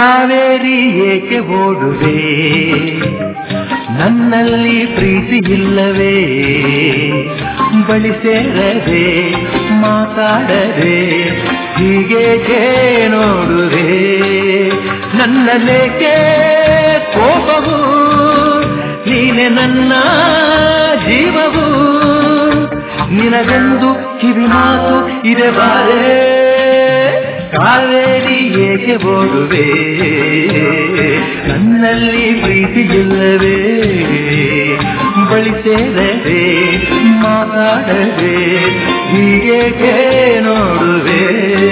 ಕಾವೇರಿ ಏಕೆ ಓಡುವೆ ನನ್ನಲ್ಲಿ ಪ್ರೀತಿ ಇಲ್ಲವೇ ಬಳಿ ಸೇರದೆ ಮಾತಾಡದೆ ಹೀಗೇಕೆ ನೋಡುವೆ ನನ್ನಲೇಕೆ ಕೋಪವು ನೀನೆ ನನ್ನ ಜೀವವು ನಿನಗೆಂದು ಕಿವಿ ಮಾತು ಇದೆ ಬಾರೆ ಕಾವೇರಿ ಏಕೆ ಓಡುವೆ ನನ್ನಲ್ಲಿ ಪ್ರೀತಿ ಇಲ್ಲವೇ ಬಳಿ ಸೇರದೆ ಮಾತಾಡದೆ ಹೀಗೇಕೆ ನೋಡುವೆ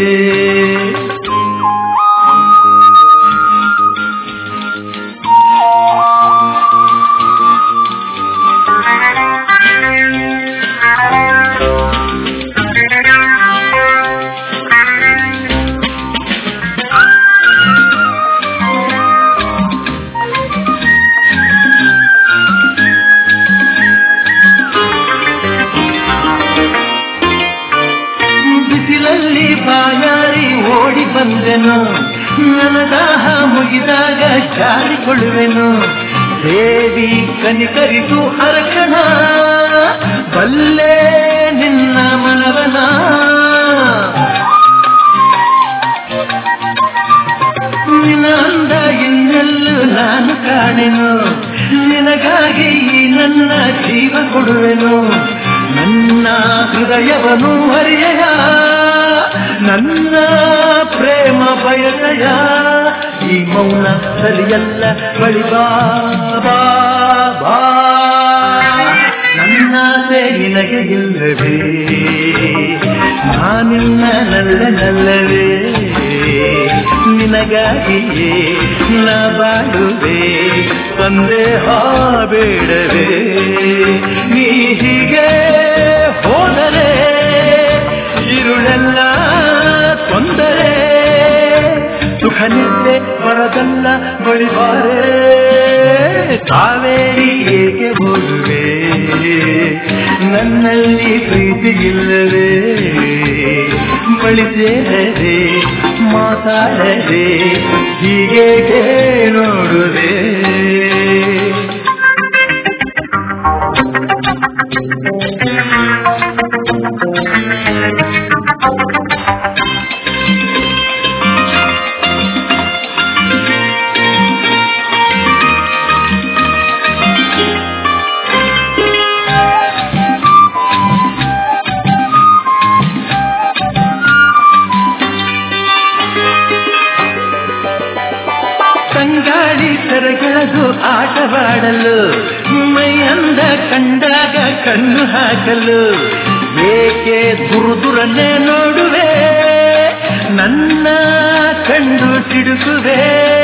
ಬಿಸಿಲಲ್ಲಿ ಬಾಯಾರಿ ಓಡಿ ಬಂದೆನು ನನ್ನ ದಾಹ ಮುಗಿದಾಗ ಜಾರಿಕೊಳ್ಳುವೆನು ದೇವಿ ಕನಿಕರಿತು ಹರಕಣ ಬಲ್ಲೆ ನಿನ್ನ ಮನವನ ನಿನ್ನ ಅಂದ ಇನ್ನೆಲ್ಲೂ ನಾನು ಕಾಣೆನು ನಿನಗಾಗಿ ಈ ನನ್ನ ಜೀವ ಕೊಡುವೆನು ನನ್ನ ಹೃದಯವನ್ನು ಹರಿಯಯ ನನ್ನ ಪ್ರೇಮ ಬಯಸಯ ಈ ಮೌನ ಸರಿಯಲ್ಲ ಬಳಿ ಬಾ ಬಾ, ಬಾ. ನನ್ನಾಸೆ ನಿನಗೆ ಇಲ್ಲವೇ ನಾನಿನ್ನ ನಲ್ಲ ನಲ್ಲವೇ ನಿನಗಾಗಿಯೇ ನಾ ಬಾಳುವೆ ಸಂದೇಹ ಬೇಡವೇ ನೀ ಹೀಗೆ ಹೋದರೆ ಇರುಳೆಲ್ಲ ತೊಂದರೆ ಸುಖ ನಿದ್ದೆ ಬರದಲ್ಲ ಬಳಿಬಾರೆ ಕಾವೇರಿ ಏಕೆ ಓಡುವೆ ನನ್ನಲ್ಲಿ ಪ್ರೀತಿ ಇಲ್ಲವೇ ಬಳಿ ಸೇರದೆ ಮಾತಾಡದೆ ಹೀಗೇಕೆ ನೋಡುವೆ ತಂಗಾಳಿ ಸೆರೆಗೆಳೆದು ಆಟವಾಡಲು ಮೈಯಂದ ಕಂಡಾಗ ಕಣ್ಣು ಹಾಕಲು ಏಕೆ ದುರುದುರನ್ನೇ ನೋಡುವೆ ನನ್ನ ಕಂಡು ಸಿಡುಕುವೆ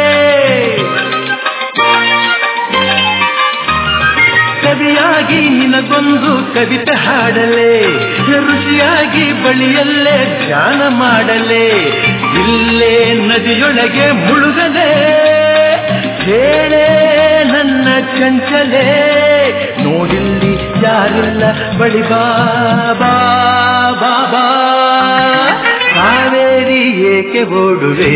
ಕವಿಯಾಗಿ ನಿನಗೊಂದು ಕವಿತೆ ಹಾಡಲೆ ಋಷಿಯಾಗಿ ಬಳಿಯಲ್ಲೇ ಧ್ಯಾನ ಮಾಡಲೆ ಇಲ್ಲೇ ನದಿಯೊಳಗೆ ಮುಳುಗಲೆ ಹೇಳೇ ನನ್ನ ಚಂಚಲೆ ನೋಡಿಲ್ಲಿ ಯಾರಿಲ್ಲ ಬಳಿ ಬಾ ಬಾ ಬಾ ಬಾ ಕಾವೇರಿ ಏಕೆ ಓಡುವೆ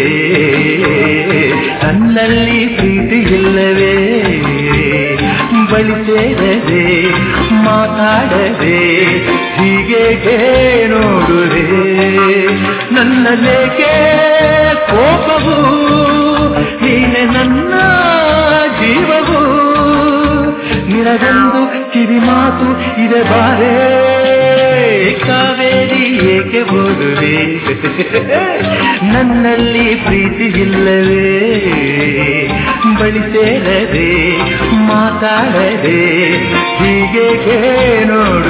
ನನ್ನಲ್ಲಿ ಪ್ರೀತಿ ಇಲ್ಲವೇ ಬಳಿ ಸೇರದೆ ಮಾತಾಡದೆ ಹೀಗೆ ನೋಡುವೆ ನನ್ನಲೇಕೆ ಕೋಪವು ನೀನೆ ನನ್ನ ಜೀವವು ನಿನಗೊಂದು ಕಿವಿ ಮಾತು ಇದೆ ಬಾರೇ ಕಾವೇರಿ ಏಕೆ ಓಡುವೆ ನನ್ನಲ್ಲಿ ಪ್ರೀತಿ ಇಲ್ಲವೇ ಬಳಿ ಸೇರದೆ ಮಾತಾಡದೆ ಹೀಗೆ ನೋಡು